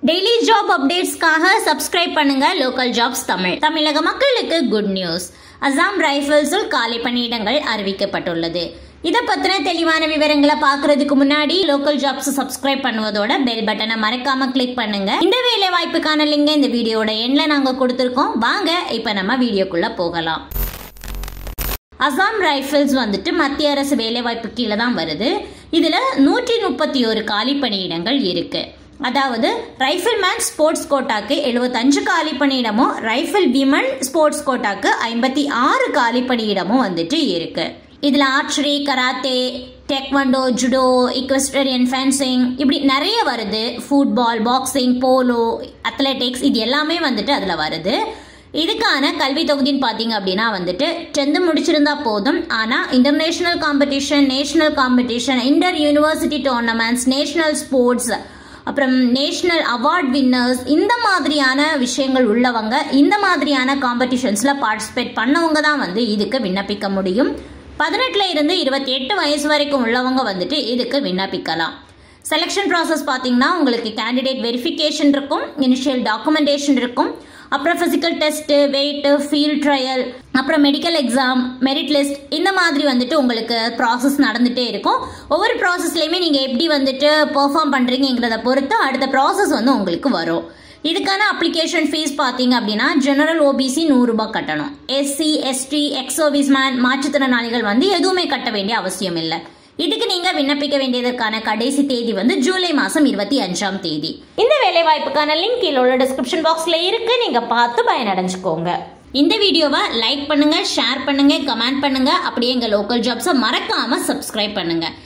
daily job அப்டேட்ஸ்க்காக subscribe பண்ணுங்க local jobs Tamil தமிழக மக்களுக்கு குட் நியூஸ் அசாம் ரைஃபிள்ஸில் காலி பணியிடங்கள் அறிவிக்கப்பட்டுள்ளது இதை பத்தின தெளிவான விவரங்களை பார்க்கறதுக்கு முன்னாடி லோக்கல் ஜாப்ஸ் சப்ஸ்கிரைப் பண்ணுவதோட பெல் பட்டனை மறக்காம கிளிக் பண்ணுங்க இந்த வேலை வாய்ப்புக்கான லிங்க் இந்த வீடியோட எண்ணில் நாங்க கொடுத்துருக்கோம் வாங்க இப்ப நம்ம வீடியோக்குள்ள போகலாம் அசாம் ரைஃபிள்ஸ் வந்துட்டு மத்திய அரசு வேலைவாய்ப்பு கீழே தான் வருது இதில் நூற்றி முப்பத்தி ஒரு காலி பணியிடங்கள் இருக்கு அதாவது ரைஃபிள் மேன் ஸ்போர்ட்ஸ் கோட்டாக்கு எழுபத்தஞ்சு காலி பணியிடமும் ரைஃபிள் விமன் ஸ்போர்ட்ஸ் கோட்டாக்கு ஐம்பத்தி ஆறு காலி பணியிடமும் வந்துட்டு இருக்கு இதில் archery karate taekwondo judo equestrian fencing இப்படி நிறைய வருது ஃபுட்பால் பாக்ஸிங் போலோ அத்லெட்டிக்ஸ் இது எல்லாமே வந்துட்டு அதில் வருது இதுக்கான கல்வி தொகுதின்னு பார்த்தீங்க அப்படின்னா வந்துட்டு டென்த்து முடிச்சிருந்தா போதும் ஆனால் international competition national competition inter university tournaments national sports அப்புறம் நேஷனல் அவார்ட் வின்னர்ஸ் இந்த மாதிரியான விஷயங்கள் உள்ளவங்க இந்த மாதிரியான காம்படிஷன்ஸில் பார்ட்டிசிபேட் பண்ணவங்க தான் வந்து இதுக்கு விண்ணப்பிக்க முடியும் பதினெட்டுல இருந்து இருபத்தி எட்டு வயசு வரைக்கும் உள்ளவங்க வந்துட்டு இதுக்கு விண்ணப்பிக்கலாம் செலெக்ஷன் ப்ராசஸ் பார்த்தீங்கன்னா உங்களுக்கு கேண்டிடேட் வெரிஃபிகேஷன் இருக்கும் இனிஷியல் டாக்குமெண்டேஷன் இருக்கும் அப்புறம் physical test weight field trial அப்புறம் மெடிக்கல் எக்ஸாம் மெரிட் லிஸ்ட் இந்த மாதிரி வந்துட்டு உங்களுக்கு ப்ராசஸ் நடந்துகிட்டே இருக்கும் ஒவ்வொரு ப்ராசஸ்லையுமே நீங்கள் எப்படி வந்துட்டு பெர்ஃபார்ம் பண்ணுறீங்கிறத பொறுத்து அடுத்த ப்ராசஸ் வந்து உங்களுக்கு வரும் இதுக்கான அப்ளிகேஷன் ஃபீஸ் பார்த்தீங்க அப்படின்னா ஜெனரல் ஓபிசி நூறுரூபா கட்டணும் எஸ்சி எஸ்டி எக்ஸோவிஸ் மேன் மாற்றுத்திறனாளிகள் வந்து எதுவுமே கட்ட வேண்டிய அவசியம் இல்லை இதுக்கு நீங்க விண்ணப்பிக்க வேண்டியதற்கான கடைசி தேதி வந்து ஜூலை மாசம் இருபத்தி அஞ்சாம் தேதி இந்த வேலை வாய்ப்புக்கான லிங்க் கீழே உள்ள டிஸ்கிரிப்ஷன் பாக்ஸ்ல இருக்கு நீங்க பார்த்து பயனடைஞ்சுக்கோங்க இந்த வீடியோவை லைக் பண்ணுங்க ஷேர் பண்ணுங்க கமெண்ட் பண்ணுங்க அப்படியே எங்க லோக்கல் ஜாப்ஸை மறக்காம சப்ஸ்கிரைப் பண்ணுங்க